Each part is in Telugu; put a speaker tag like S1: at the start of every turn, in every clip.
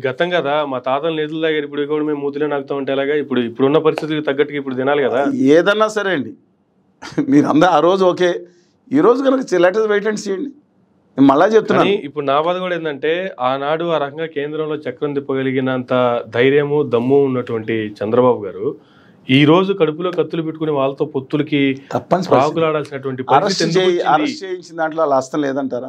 S1: గతం కదా మా తాతలు నిధులు దగ్గర ఇప్పుడు కూడా మేము మూతిలో నాకుతా ఉంటే ఎలాగా ఇప్పుడు ఇప్పుడున్న పరిస్థితికి తగ్గట్టుగా ఇప్పుడు తినాలి కదా
S2: ఏదన్నా సరే అండి మీరు అందరూ ఆ రోజు ఓకే ఈ రోజు కనుక లెటర్ వెయిట్ అండ్ చేయండి నేను మళ్ళా చెప్తున్నాను
S1: కానీ ఇప్పుడు నా బాధ కూడా ఏంటంటే ఆనాడు ఆ రకంగా కేంద్రంలో చక్రం తిప్పగలిగినంత ధైర్యము దమ్ము ఉన్నటువంటి చంద్రబాబు గారు ఈ రోజు కడుపులో కత్తులు పెట్టుకుని వాళ్ళతో పొత్తులకి
S2: తప్పనిసరి
S1: రాకులాడాల్సినటువంటి
S2: అరెస్ట్
S1: పరిస్థితి ఎందుకు
S2: చేయి
S1: వచ్చింది?
S2: అరెస్ట్ చేయించిన దాంట్లో వాళ్ళ హస్తం లేదంటారా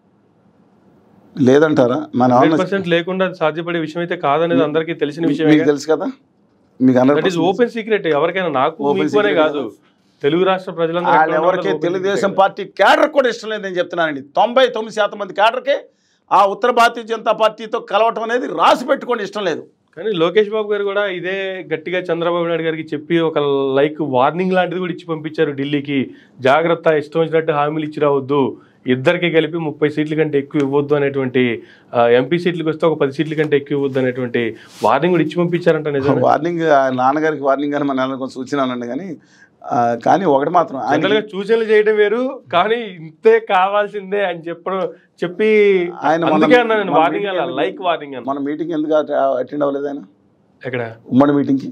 S2: లేదంటారా మన
S1: హండ్రెడ్
S2: ఏమన్నా-
S1: పర్సెంట్ లేకుండా అది సాధ్యపడే విషయం అయితే కాదనేది అందరికీ తెలిసిన విషయమే
S2: మీకు తెలుసు కదా మీకు hundred
S1: that is open secret ఎవరికైనా నాకు
S2: Open
S1: మీకు అనే
S2: secret
S1: కాదు తెలుగు రాష్ట్ర ప్రజలందరూ
S2: వాళ్ళు
S1: ఎక్కడ ఉన్నారో
S2: ఎవరికి
S1: open
S2: Telugu Desam
S1: secret.
S2: Party cadre కూడా ఇష్టం లేదు నేను చెప్తున్నానండి తొంభై తొమ్మిది శాతం మంది క్యాడర్కే ఆ ఉత్తర భారతీయ జనతా పార్టీతో కలవటం అనేది రాసి పెట్టుకోండి ఇష్టం లేదు
S1: కానీ లోకేష్ బాబు గారు కూడా ఇదే గట్టిగా చంద్రబాబు నాయుడు గారికి చెప్పి ఒక లైక్ వార్నింగ్ లాంటిది కూడా ఇచ్చి పంపించారు ఢిల్లీకి జాగ్రత్త ఇష్టం వచ్చినట్టు హామీలు ఇచ్చి రావద్దు ఇద్దరికి కలిపి ముప్పై సీట్ల కంటే ఎక్కువ ఇవ్వద్దు అనేటువంటి ఎంపీ సీట్లకు వస్తే ఒక పది సీట్ల కంటే ఎక్కువ ఇవ్వద్దు అనేటువంటి వార్నింగ్ కూడా ఇచ్చి పంపించారంట నిజంగా
S2: వార్నింగ్ ఆ నాన్నగారికి వార్నింగ్ అని మన కొంచెం సూచన కానీ ఆ, కానీ ఒకటి మాత్రం ఆయన
S1: జనరల్ గా సూచనలు చేయడం వేరు కానీ ఇంతే కావాల్సిందే అని చెప్పడం చెప్పి
S2: ఆయన మన-
S1: అందుకే అన్నా నేను
S2: మన
S1: వార్నింగ్
S2: మీటింగ్
S1: అలా లైక్ వార్నింగ్ అన్న
S2: మన మీటింగ్ ఎందుకు అటెండ్ అవ్వలేదు ఆయన
S1: ఎక్కడ
S2: ఉమ్మడి మీటింగ్కి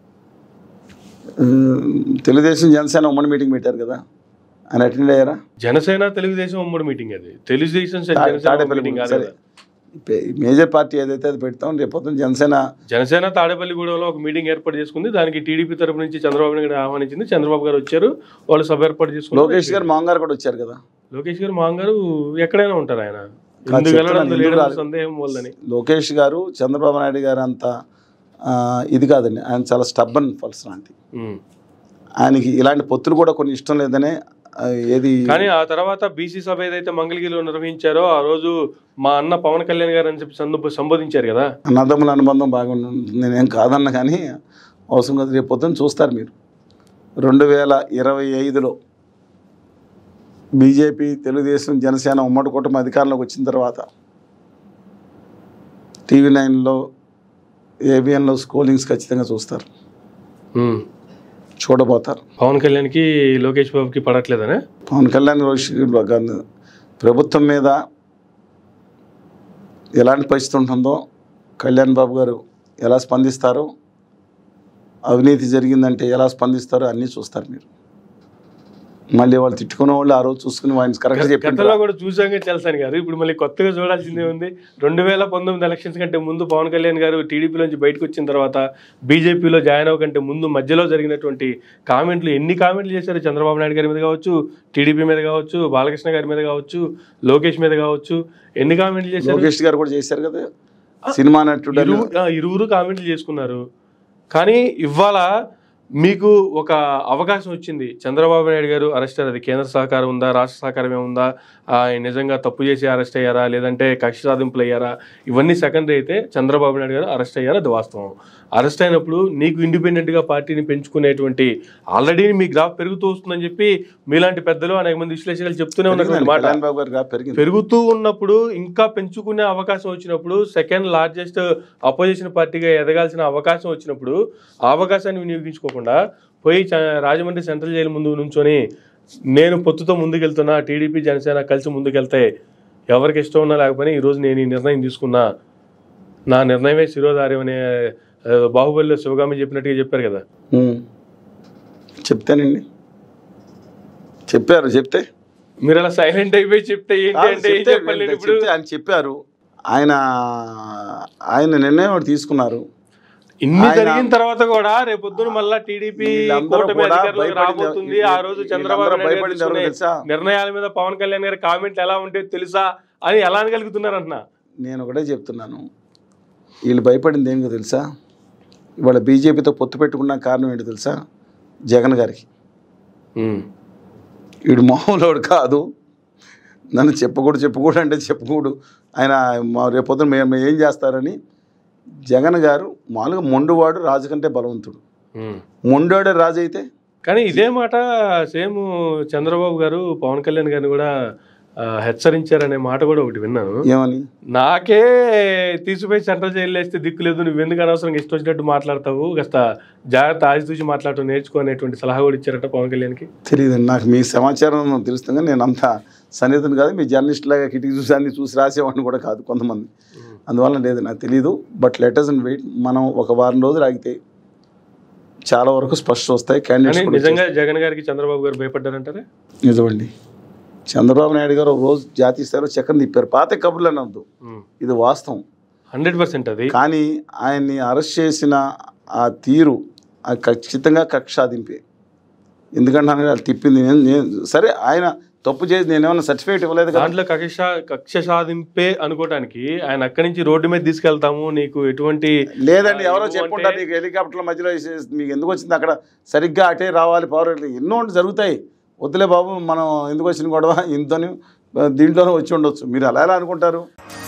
S2: ఉమ్, తెలుగుదేశం జనసేన ఉమ్మడి మీటింగ్ పెట్టారు కదా ఆయన అటెండ్ అయ్యారా
S1: జనసేన తెలుగుదేశం ఉమ్మడి మీటింగ్ అది తెలుగుదేశం
S2: తా-
S1: జనసేన
S2: తాడేపల్లి
S1: మీటింగ్ కాదు
S2: సరే
S1: కదా.
S2: పే- మేజర్ పార్టీ ఏదైతే అది పెడతాం రేపు పొద్దున్న జనసేన
S1: జనసేన తాడేపల్లిగూడెంలో ఒక మీటింగ్ ఏర్పాటు చేసుకుంది దానికి టీడీపీ తరపు నుంచి చంద్రబాబు నాయుడు ఆహ్వానించింది చంద్రబాబు గారు వచ్చారు వాళ్ళు సభ ఏర్పాటు చేసుకున్నారు
S2: లోకేష్ గారు మాంగ్ గారు కూడా వచ్చారు కదా
S1: లోకేష్ గారు మాంగ్ గారు ఎక్కడైనా ఉంటారు ఆయన
S2: కాదు,
S1: ఎందుకు వెళ్ళడం
S2: చెప్తున్నాను,
S1: లేడని
S2: ఎందుకు రాలేదు?
S1: సందేహం వల్లని
S2: లోకేష్ గారు చంద్రబాబు నాయుడు గారు అంత ఆ, ఇది కాదండి ఆయన చాలా స్టబ్బన్ పర్సన్ లాంటి
S1: ఉమ్.
S2: ఆయనకి ఇలాంటి పొత్తులు కూడా కొన్ని ఇష్టం లేదనే ఆ, ఏది
S1: కానీ ఆ తర్వాత బీసీ సభ ఏదైతే మంగళగిరిలో నిర్వహించారో ఆ రోజు మా అన్న పవన్ కళ్యాణ్ గారు అని చెప్పి సందు- సంబోధించారు కదా
S2: అన్నదమ్ముల అనుబంధం బాగుంటుంది నేనేం కాదన్న కానీ అవసరం కదా రేపు పొద్దున్న చూస్తారు మీరు రెండు వేల ఇరవై ఐదులో బీజేపీ తెలుగుదేశం జనసేన ఉమ్మడి కూటమి అధికారంలోకి వచ్చిన తర్వాత టీవీ నైన్లో ఏబిఎన్లో స్కోలింగ్స్ ఖచ్చితంగా చూస్తారు
S1: ఉమ్.
S2: చూడబోతారు
S1: పవన్ కళ్యాణ్ కి లోకేష్ బాబుకి పడట్లేదనే
S2: పవన్ కళ్యాణ్ రోష్ గారు ప్రభుత్వం మీద ఎలాంటి పరిస్థితి ఉంటుందో కళ్యాణ్ బాబు గారు ఎలా స్పందిస్తారో అవినీతి జరిగిందంటే ఎలా స్పందిస్తారో అన్నీ చూస్తారు మీరు మళ్ళీ వాళ్ళు తిట్టుకునే వాళ్ళు ఆ రోజు చూసుకుని ఆయన కరెక్ట్ చెప్పారు
S1: గతంలో కూడా చూసాక చలసాని గారు ఇప్పుడు మళ్ళీ కొత్తగా చూడాల్సిందే ఉంది రెండు వేల పంతొమ్మిది ఎలక్షన్స్ కంటే ముందు పవన్ కళ్యాణ్ గారు టీడీపీలోంచి బయటకు వచ్చిన తర్వాత బీజేపీలో జాయిన్ అవ్వకంటే ముందు మధ్యలో జరిగినటువంటి కామెంట్లు ఎన్ని కామెంట్లు చేశారు చంద్రబాబు నాయుడు గారి మీద కావచ్చు టీడీపీ మీద కావచ్చు బాలకృష్ణ గారి మీద కావచ్చు లోకేష్ మీద కావచ్చు ఎన్ని కామెంట్లు చేశారు
S2: లోకేష్ గారు కూడా చేశారు కదా సినిమా నటుడు అని.
S1: ఇరువు- ఆ, ఇరువురు కామెంట్లు చేసుకున్నారు కానీ ఇవాళ మీకు ఒక అవకాశం వచ్చింది చంద్రబాబు నాయుడు గారు అరెస్ట్ అయ్యారు అది కేంద్ర సహకారం ఉందా రాష్ట్ర సహకారం ఏముందా ఆయన నిజంగా తప్పు చేసి అరెస్ట్ అయ్యారా లేదంటే కక్ష సాధింపులు అయ్యారా ఇవన్నీ సెకండరీ అయితే చంద్రబాబు నాయుడు గారు అరెస్ట్ అయ్యారు అది వాస్తవం అరెస్ట్ అయినప్పుడు నీకు ఇండిపెండెంట్గా పార్టీని పెంచుకునేటువంటి ఆల్రెడీ మీ గ్రాఫ్ పెరుగుతూ వస్తుందని చెప్పి మీలాంటి పెద్దలు అనేక మంది విశ్లేషకులు చెప్తూనే ఉన్నటువంటి మాట
S2: కళ్యాణ్ బాబు గారు గ్రాఫ్ పెరిగింది
S1: పెరుగుతూ ఉన్నప్పుడు ఇంకా పెంచుకునే అవకాశం వచ్చినప్పుడు సెకండ్ లార్జెస్ట్ అపోజిషన్ పార్టీగా ఎదగాల్సిన అవకాశం వచ్చినప్పుడు ఆ అవకాశాన్ని వినియోగించుకోకుండా పోయి చ- రాజమండ్రి సెంట్రల్ జైలు ముందు నుంచొని నేను పొత్తుతో ముందుకెళ్తున్నా టీడీపీ జనసేన కలిసి ముందుకెళ్తే ఎవరికి ఇష్టం ఉన్నా లేకపోయినా ఈరోజు నేను ఈ నిర్ణయం తీసుకున్నా నా నిర్ణయమే శిరోధార్యం అనే ఆ, బాహుబలిలో శివగామి చెప్పినట్టుగా చెప్పారు కదా
S2: ఉమ్. చెప్తానండి చెప్పారు చెప్తే
S1: మీరు అలా సైలెంట్ అయిపోయి చెప్తే ఏంటి
S2: కాదు,
S1: అంటే ఏం
S2: చెప్తే
S1: చెప్పాలి నేను
S2: వెంటనే
S1: ఇప్పుడు
S2: చెప్తే ఆయన చెప్పారు ఆయన ఆయన నిర్ణయం ఒకటి తీసుకున్నారు
S1: ఇన్ని
S2: ఆయన-
S1: జరిగిన తర్వాత కూడా రేపొద్దున మళ్ళా టీడీపీ
S2: వీళ్ళందరూ
S1: కూటమి
S2: కూడా
S1: అధికారంలోకి
S2: భయపడింది-
S1: రాబోతుంది ఆ రోజు చంద్రబాబు
S2: వీళ్ళందరూ
S1: నాయుడు గారు
S2: భయపడింది ఎవరో
S1: తీసుకునే
S2: తెలుసా?
S1: నిర్ణయాల మీద పవన్ కళ్యాణ్ గారి కామెంట్లు ఎలా ఉంటే తెలుసా అని ఎలా అనగలుగుతున్నారు అంటున్నా
S2: నేను ఒకటే చెప్తున్నాను వీళ్ళు భయపడింది ఏమిటో తెలుసా ఇవాళ బీజేపీతో పొత్తు పెట్టుకున్న కారణం ఏంటో తెలుసా జగన్ గారికి వీడు మామూలు కాదు నన్ను చెప్పకూడదు చెప్పకూడదు అంటే చెప్పకూడదు ఆయన మా రేపొద్దున మేము ఏం చేస్తారని జగన్ గారు మామూలుగా మొండువాడు రాజు కంటే బలవంతుడు మొండోడే రాజు అయితే
S1: కానీ ఇదే మాట సేమ్ చంద్రబాబు గారు పవన్ కళ్యాణ్ గారిని కూడా ఆ, హెచ్చరించారనే మాట కూడా ఒకటి విన్నాను
S2: ఏమని
S1: నాకే తీసిపోయి సెంట్రల్ జైలు వేస్తే దిక్కు లేదు నువ్వు ఎందుకు అనవసరంగా ఇష్టం వచ్చినట్టు మాట్లాడతావు కాస్త జాగ్రత్త ఆచితూచి మాట్లాడటం నేర్చుకో అనేటువంటి సలహా కూడా ఇచ్చారట పవన్ కళ్యాణ్కి
S2: తెలియదు నాకు మీ సమాచారం తెలుస్తుంది కానీ నేను అంత సన్నిహితుని కాదు మీ జర్నలిస్ట్ లాగా కిటికీ చూసి అన్ని చూసి రాసేవాడిని కూడా కాదు కొంతమంది అందువల్ల లేదు నాకు తెలియదు బట్ లెటర్స్ అండ్ వెయిట్ మనం ఒక వారం రోజులు ఆగితే చాలా వరకు స్పష్టం వస్తాయి
S1: కానీ
S2: క్యాండిడేట్స్
S1: నిజంగా జగన్ గారికి చంద్రబాబు గారు భయపడ్డారంటారా
S2: నిజమండి చంద్రబాబు నాయుడు గారు ఒక రోజు జాతీయ స్థాయిలో చక్రం తిప్పారు పాత కబుర్లు అనొద్దు ఇది వాస్తవం
S1: హండ్రెడ్ పర్సెంట్ అది
S2: కానీ ఆయన్ని అరెస్ట్ చేసిన ఆ తీరు ఆ ఖచ్చితంగా కక్షాదింపే ఎందుకంటే ఆయన వాళ్ళు తిప్పింది నేను నేను సరే ఆయన తప్పు చేసి నేను ఏమైనా సర్టిఫికేట్ ఇవ్వలేదు కదా
S1: దాంట్లో కక్ష కక్ష సాధింపే అనుకోవటానికి ఆయన అక్కడి నుంచి రోడ్డు మీద తీసుకెళ్తాము నీకు ఎటువంటి
S2: లేదండి
S1: ఆ,
S2: ఎవరో
S1: ఇవ్వు
S2: చెప్పుంటారు
S1: అంటే-
S2: నీకు హెలికాప్టర్ల మధ్యలో వేసేసి మీకు ఎందుకు వచ్చింది అక్కడ సరిగ్గా అటే రావాలి పవర్ ఎన్నో జరుగుతాయి వద్దులే బాబు మనం ఎందుకు వచ్చిన గొడవ ఇంతని దీంట్లోనే వచ్చి ఉండొచ్చు మీరు అలా ఎలా అనుకుంటారు